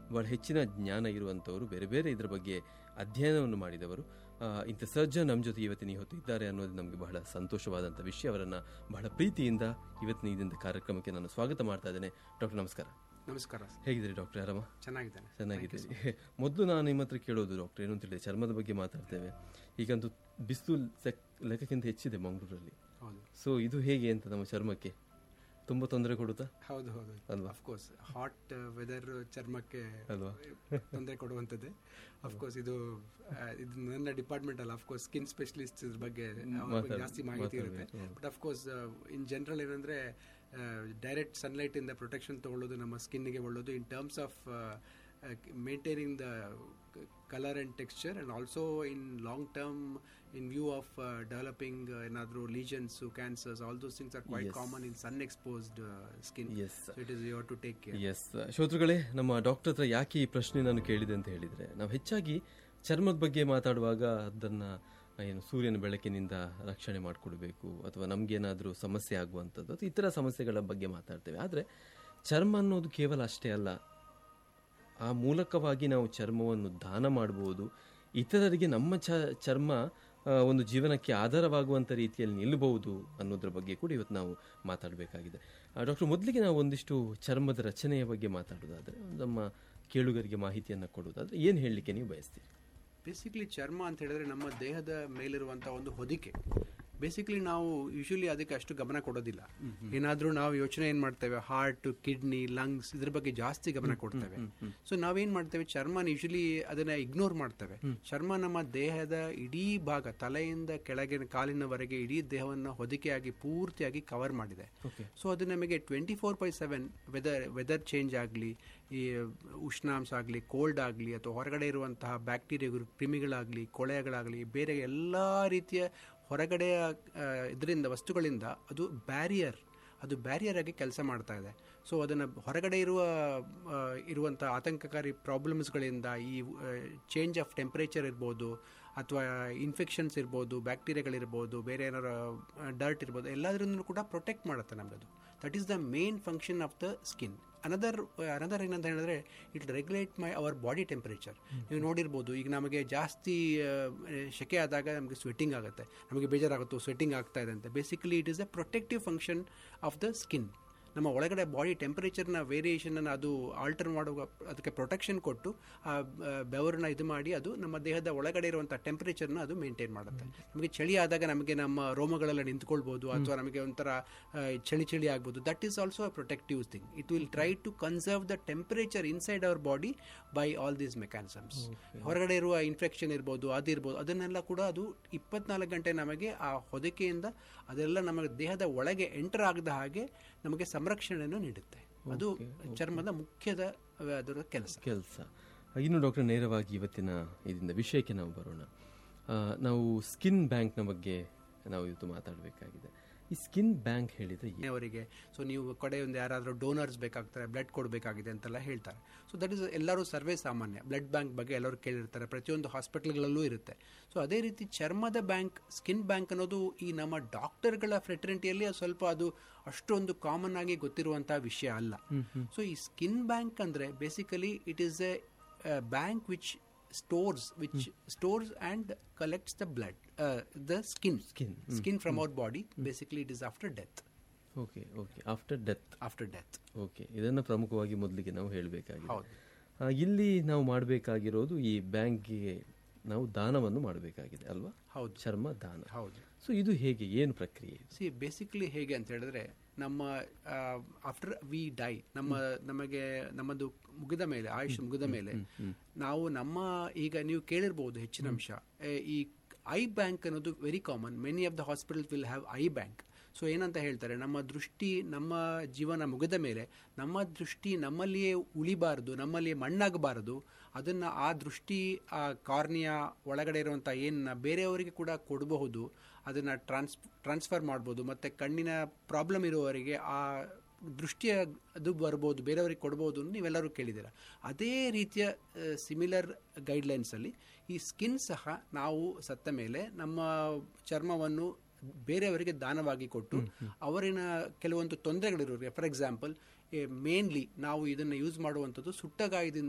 ಬಹಳ ಹೆಚ್ಚಿನ ಜ್ಞಾನ ಇರುವಂಥವರು ಬೇರೆ ಬೇರೆ ಇದರ ಬಗ್ಗೆ ಅಧ್ಯಯನವನ್ನು ಮಾಡಿದವರು ಆ, ಇಂಥ ಸರ್ಜನ್ ನಮ್ಮ ಜೊತೆ ಇವತ್ತಿನ ಈ ಹೊತ್ತು ಇದ್ದಾರೆ ಅನ್ನೋದು ನಮಗೆ ಬಹಳ ಸಂತೋಷವಾದಂಥ ವಿಷಯ ಅವರನ್ನು ಬಹಳ ಪ್ರೀತಿಯಿಂದ ಇವತ್ತಿನ ಇದರಿಂದ ಕಾರ್ಯಕ್ರಮಕ್ಕೆ ನಾನು ಸ್ವಾಗತ ಮಾಡ್ತಾ ಇದ್ದೇನೆ ಡಾಕ್ಟರ್ ನಮಸ್ಕಾರ ನಮಸ್ಕಾರ ಹೇಗಿದ್ದೀರಿ ಡಾಕ್ಟರ್ ಆರಾಮ ಚೆನ್ನಾಗಿದ್ದೇನೆ ಚೆನ್ನಾಗಿದ್ದೀರಿ ಮೊದಲು ನಾನು ನಿಮ್ಮ ಹತ್ರ ಕೇಳೋದು ಡಾಕ್ಟರ್ ಏನು ಅಂತ ಹೇಳಿದ್ರೆ ಚರ್ಮದ ಬಗ್ಗೆ ಮಾತಾಡ್ತೇವೆ ಈಗಂತೂ ಬಿಸಿಲು ಲೆಕ್ಕಕ್ಕಿಂತ ಹೆಚ್ಚಿದೆ ಮಂಗಳೂರಲ್ಲಿ ಹೌದು ಸೊ ಇದು ಹೇಗೆ ಅಂತ ನಮ್ಮ ಚರ್ಮಕ್ಕೆ ತುಂಬ ತೊಂದರೆ ಕೊಡುತ್ತಾ ಹೌದು ಹೌದು ಅಲ್ವಾ? ಅಫ್ಕೋರ್ಸ್ ಹಾಟ್ ವೆದರ್ ಚರ್ಮಕ್ಕೆ ಅಲ್ವಾ? ತೊಂದರೆ ಕೊಡುವಂಥದ್ದೇ ಅಫ್ಕೋರ್ಸ್ ಇದು ಆ, ಇದು ನನ್ನ ಡಿಪಾರ್ಟ್ಮೆಂಟ್ ಅಲ್ಲ ಅಫ್ಕೋರ್ಸ್ ಸ್ಕಿನ್ ಸ್ಪೆಷಲಿಸ್ಟ್ ಇದ್ರ ಬಗ್ಗೆ ಅವ್ರ ಬಗ್ಗೆ ಜಾಸ್ತಿ ಮಾಹಿತಿ ಇರುತ್ತೆ ಬಟ್ ಅಫ್ಕೋರ್ಸ್ ಇನ್ ಜನರಲ್ ಏನಂದ್ರೆ ಡೈರೆಕ್ಟ್ ಸನ್ಲೈಟ್ ಇಂದ ಪ್ರೊಟೆಕ್ಷನ್ ತಗೊಳ್ಳೋದು ನಮ್ಮ ಸ್ಕಿನ್ಗೆ ಒಳ್ಳೋದು in terms of maintaining the colour and texture and also in long term in view of developing ಏನಾದರೂ lesions cancers all those things are quite common in sun exposed skin Yes. So it is your to take care yes ಶ್ರೋತೃಗಳೇ ನಮ್ಮ doctor ಹತ್ರ ಯಾಕೆ ಈ ಪ್ರಶ್ನೆ ನಾನು ಕೇಳಿದೆ ಅಂತ ಹೇಳಿದ್ರೆ ನಾವು ಹೆಚ್ಚಾಗಿ ಚರ್ಮದ ಬಗ್ಗೆ ಮಾತಾಡುವಾಗ ಅದನ್ನ ಏನು ಸೂರ್ಯನ ಬೆಳಕಿನಿಂದ ರಕ್ಷಣೆ ಮಾಡಿಕೊಡ್ಬೇಕು ಅಥವಾ ನಮಗೇನಾದರೂ ಸಮಸ್ಯೆ ಆಗುವಂಥದ್ದು ಅಥವಾ ಇತರ ಸಮಸ್ಯೆಗಳ ಬಗ್ಗೆ ಮಾತಾಡ್ತೇವೆ ಆದರೆ ಚರ್ಮ ಅನ್ನೋದು ಕೇವಲ ಅಷ್ಟೇ ಅಲ್ಲ ಆ ಮೂಲಕವಾಗಿ ನಾವು ಚರ್ಮವನ್ನು ದಾನ ಮಾಡಬಹುದು ಇತರರಿಗೆ ನಮ್ಮ ಚ ಚರ್ಮ ಆ, ಒಂದು ಜೀವನಕ್ಕೆ ಆಧಾರವಾಗುವಂಥ ರೀತಿಯಲ್ಲಿ ನಿಲ್ಲಬಹುದು ಅನ್ನೋದ್ರ ಬಗ್ಗೆ ಕೂಡ ಇವತ್ತು ನಾವು ಮಾತಾಡಬೇಕಾಗಿದೆ ಡಾಕ್ಟರ್ ಮೊದಲಿಗೆ ನಾವು ಒಂದಿಷ್ಟು ಚರ್ಮದ ರಚನೆಯ ಬಗ್ಗೆ ಮಾತಾಡೋದಾದ್ರೆ ನಮ್ಮ ಕೇಳುಗರಿಗೆ ಮಾಹಿತಿಯನ್ನು ಕೊಡೋದಾದ್ರೆ ಏನು ಹೇಳಲಿಕ್ಕೆ ನೀವು ಬಯಸ್ತೀರಿ ಬೇಸಿಕಲಿ ಚರ್ಮ ಅಂತ ಹೇಳಿದ್ರೆ ನಮ್ಮ ದೇಹದ ಮೇಲಿರುವಂತ ಒಂದು ಹೊದಿಕೆ ಬೇಸಿಕಲಿ ನಾವು ಯೂಶಲಿ ಅದಕ್ಕೆ ಅಷ್ಟು ಗಮನ ಕೊಡೋದಿಲ್ಲ ಏನಾದ್ರೂ ನಾವು ಯೋಚನೆ ಏನ್ ಮಾಡ್ತೇವೆ ಹಾರ್ಟ್ ಕಿಡ್ನಿ ಲಂಗ್ಸ್ ಇದ್ರ ಬಗ್ಗೆ ಜಾಸ್ತಿ ಗಮನ ಕೊಡ್ತೇವೆ ಸೊ ನಾವೇನ್ ಮಾಡ್ತೇವೆ ಚರ್ಮ ಯೂಶಲಿ ಅದನ್ನ ಇಗ್ನೋರ್ ಮಾಡ್ತೇವೆ ಚರ್ಮ ನಮ್ಮ ದೇಹದ ಇಡೀ ಭಾಗ ತಲೆಯಿಂದ ಕೆಳಗಿನ ಕಾಲಿನವರೆಗೆ ಇಡೀ ದೇಹವನ್ನ ಹೊದಿಕೆಯಾಗಿ ಪೂರ್ತಿಯಾಗಿ ಕವರ್ ಮಾಡಿದೆ ಸೊ ಅದು ನಮಗೆ twenty four by seven weather weather change ಆಗಲಿ ಈ ಉಷ್ಣಾಂಶ ಆಗಲಿ ಕೋಲ್ಡ್ ಆಗಲಿ ಅಥವಾ ಹೊರಗಡೆ ಇರುವಂತಹ ಬ್ಯಾಕ್ಟೀರಿಯಾಗಳು ಕ್ರಿಮಿಗಳಾಗಲಿ ಕೊಳೆಗಳಾಗಲಿ ಬೇರೆ ಎಲ್ಲ ರೀತಿಯ ಹೊರಗಡೆಯ ಇದರಿಂದ ವಸ್ತುಗಳಿಂದ ಅದು ಬ್ಯಾರಿಯರ್ ಅದು ಬ್ಯಾರಿಯರ್ ಆಗಿ ಕೆಲಸ ಮಾಡ್ತಾ ಇದೆ ಸೊ ಅದನ್ನು ಹೊರಗಡೆ ಇರುವ ಆ, ಇರುವಂಥ ಆತಂಕಕಾರಿ ಪ್ರಾಬ್ಲಮ್ಸ್ಗಳಿಂದ ಈ ಚೇಂಜ್ ಆಫ್ ಟೆಂಪರೇಚರ್ ಇರ್ಬೋದು ಅಥವಾ ಇನ್ಫೆಕ್ಷನ್ಸ್ ಇರ್ಬೋದು ಬ್ಯಾಕ್ಟೀರಿಯಾಗಳಿರ್ಬೋದು ಬೇರೆ ಏನಾರು ಡರ್ಟ್ ಇರ್ಬೋದು ಎಲ್ಲದರಿಂದ ಕೂಡ ಪ್ರೊಟೆಕ್ಟ್ ಮಾಡುತ್ತೆ ನಮ್ಮದು that is the main function of the skin another another ಏನಂತ ಹೇಳಿದ್ರೆ it regulate my our body temperature ನೀವು ನೋಡಿರ್ಬೋದು ಈಗ ನಮಗೆ ಜಾಸ್ತಿ ಆ, ಸೆಕೆ ಆದಾಗ ನಮಗೆ ಸ್ವೆಟ್ಟಿಂಗ್ ಆಗುತ್ತೆ ನಮಗೆ ಬೇಜಾರಾಗುತ್ತೋ ಸ್ವೆಟ್ಟಿಂಗ್ ಆಗ್ತಾ ಇದೆ ಅಂತ basically it is a protective function of the skin ನಮ್ಮ ಒಳಗಡೆ ಬಾಡಿ ಟೆಂಪರೇಚರ್ನ ವೇರಿಯೇಷನನ್ನು ಅದು ಆಲ್ಟರ್ ಮಾಡುವ ಅದಕ್ಕೆ ಪ್ರೊಟೆಕ್ಷನ್ ಕೊಟ್ಟು ಆ ಆ, ಬೆವರನ್ನ ಇದು ಮಾಡಿ ಅದು ನಮ್ಮ ದೇಹದ ಒಳಗಡೆ ಇರುವಂಥ ಟೆಂಪರೇಚರ್ನ ಅದು ಮೇಂಟೈನ್ ಮಾಡುತ್ತೆ ನಮಗೆ ಚಳಿ ಆದಾಗ ನಮಗೆ ನಮ್ಮ ರೋಮಗಳೆಲ್ಲ ನಿಂತ್ಕೊಳ್ಬೋದು ಅಥವಾ ನಮಗೆ ಒಂಥರ ಆ, ಚಳಿ ಚಳಿ ಆಗ್ಬೋದು that is also a protective thing it will try to conserve the temperature inside our body by all these mechanisms ಹೊರಗಡೆ ಇರುವ ಇನ್ಫೆಕ್ಷನ್ ಇರ್ಬೋದು ಅದಿರ್ಬೋದು ಅದನ್ನೆಲ್ಲ ಕೂಡ ಅದು ಇಪ್ಪತ್ನಾಲ್ಕು ಗಂಟೆ ನಮಗೆ ಆ ಹೊದಿಕೆಯಿಂದ ಅದೆಲ್ಲ ನಮ್ಮ ದೇಹದ ಒಳಗೆ ಎಂಟರ್ ಆಗದ ಹಾಗೆ ನಮಗೆ ಸಂರಕ್ಷಣೆಯನ್ನು ನೀಡುತ್ತೆ ಅದು ಚರ್ಮದ ಮುಖ್ಯದ ಆ, ಅದರ ಕೆಲಸ ಕೆಲಸ ಇನ್ನು ಡಾಕ್ಟರ್ ನೇರವಾಗಿ ಇವತ್ತಿನ ಇದರಿಂದ ವಿಷಯಕ್ಕೆ ನಾವು ಬರೋಣ ಆ, ನಾವು ಸ್ಕಿನ್ ಬ್ಯಾಂಕ್ನ ಬಗ್ಗೆ ನಾವು ಇವತ್ತು ಮಾತಾಡಬೇಕಾಗಿದೆ ಈ ಸ್ಕಿನ್ ಬ್ಯಾಂಕ್ ಹೇಳಿದ್ರೆ ಏನು? ಅವರಿಗೆ ಸೊ ನೀವು ಕಡೆ ಒಂದು ಯಾರಾದರೂ ಡೋನರ್ಸ್ ಬೇಕಾಗ್ತಾರೆ ಬ್ಲಡ್ ಕೊಡಬೇಕಾಗಿದೆ ಅಂತೆಲ್ಲ ಹೇಳ್ತಾರೆ ಸೊ ದಟ್ ಇಸ್ ಎಲ್ಲರೂ ಸರ್ವೇ ಸಾಮಾನ್ಯ ಬ್ಲಡ್ ಬ್ಯಾಂಕ್ ಬಗ್ಗೆ ಎಲ್ಲರೂ ಕೇಳಿರ್ತಾರೆ ಪ್ರತಿಯೊಂದು ಹಾಸ್ಪಿಟಲ್ಗಳಲ್ಲೂ ಇರುತ್ತೆ ಸೊ ಅದೇ ರೀತಿ ಚರ್ಮದ ಬ್ಯಾಂಕ್ ಸ್ಕಿನ್ ಬ್ಯಾಂಕ್ ಅನ್ನೋದು ಈ ನಮ್ಮ ಡಾಕ್ಟರ್ಗಳ ಫ್ರೆಟರ್ನಿಟಿಯಲ್ಲಿ ಸ್ವಲ್ಪ ಅದು ಅಷ್ಟೊಂದು ಕಾಮನ್ ಆಗಿ ಗೊತ್ತಿರುವಂತಹ ವಿಷಯ ಅಲ್ಲ ಸೊ ಈ ಸ್ಕಿನ್ ಬ್ಯಾಂಕ್ ಅಂದ್ರೆ basically it is a bank which stores which stores and collects the blood uh, the skin Skin. skin from our body basically it is after death okay okay after death after death okay ಇದನ್ನು ಪ್ರಮುಖವಾಗಿ ಮೊದಲಿಗೆ ನಾವು ಹೇಳಬೇಕಾಗಿದೆ ಹೌದು. ಇಲ್ಲಿ ನಾವು ಮಾಡಬೇಕಾಗಿರೋದು ಈ ಬ್ಯಾಂಕ್ಗೆ ನಾವು ದಾನವನ್ನು ಮಾಡಬೇಕಾಗಿದೆ ಅಲ್ವಾ ಹೌದು. ಚರ್ಮ ದಾನ ಹೌದು ಸೊ ಇದು ಹೇಗೆ ಏನು ಪ್ರಕ್ರಿಯೆ ಇದು? ಸಿ ಬೇಸಿಕಲಿ ಹೇಗೆ ಅಂತ ಹೇಳಿದ್ರೆ ನಮ್ಮ ಆಫ್ಟರ್ ವಿ ಡೈ ನಮ್ಮ ನಮಗೆ ನಮ್ಮದು ಮುಗಿದ ಮೇಲೆ ಆಯುಷ್ ಮುಗಿದ ಮೇಲೆ ನಾವು ನಮ್ಮ ಈಗ ನೀವು ಕೇಳಿರ್ಬೋದು ಹೆಚ್ಚಿನ ಅಂಶ ಎ, ಈ ಐ ಬ್ಯಾಂಕ್ ಅನ್ನೋದು very common many of the hospital will have eye bank so ಏನಂತ ಹೇಳ್ತಾರೆ ನಮ್ಮ ದೃಷ್ಟಿ ನಮ್ಮ ಜೀವನ ಮುಗಿದ ಮೇಲೆ ನಮ್ಮ ದೃಷ್ಟಿ ನಮ್ಮಲ್ಲಿಯೇ ಉಳಿಬಾರದು ನಮ್ಮಲ್ಲಿಯೇ ಮಣ್ಣಾಗಬಾರದು ಅದನ್ನು ಆ ದೃಷ್ಟಿ ಆ ಕಾರ್ನಿಯ ಒಳಗಡೆ ಇರುವಂಥ ಏನನ್ನ ಬೇರೆಯವರಿಗೆ ಕೂಡ ಕೊಡಬಹುದು ಅದನ್ನು ಟ್ರಾನ್ಸ್ ಟ್ರಾನ್ಸ್ಫರ್ ಮಾಡ್ಬೋದು ಮತ್ತು ಕಣ್ಣಿನ ಪ್ರಾಬ್ಲಮ್ ಇರುವವರಿಗೆ ಆ ದೃಷ್ಟಿಯ ಅದು ಬರ್ಬೋದು ಬೇರೆಯವರಿಗೆ ಕೊಡ್ಬೋದು ಅಂತ ನೀವೆಲ್ಲರೂ ಕೇಳಿದ್ದೀರ ಅದೇ ರೀತಿಯ ಸಿಮಿಲರ್ ಗೈಡ್ಲೈನ್ಸಲ್ಲಿ ಈ ಸ್ಕಿನ್ ಸಹ ನಾವು ಸತ್ತ ಮೇಲೆ ನಮ್ಮ ಚರ್ಮವನ್ನು ಬೇರೆಯವರಿಗೆ ದಾನವಾಗಿ ಕೊಟ್ಟು ಅವರಿನ ಕೆಲವೊಂದು ತೊಂದರೆಗಳಿರೋರಿಗೆ ಫಾರ್ ಎಕ್ಸಾಂಪಲ್ ಮೇನ್ಲಿ ನಾವು ಇದನ್ನು ಯೂಸ್ ಮಾಡುವಂಥದ್ದು ಸುಟ್ಟ ಗಾಯದಿಂದ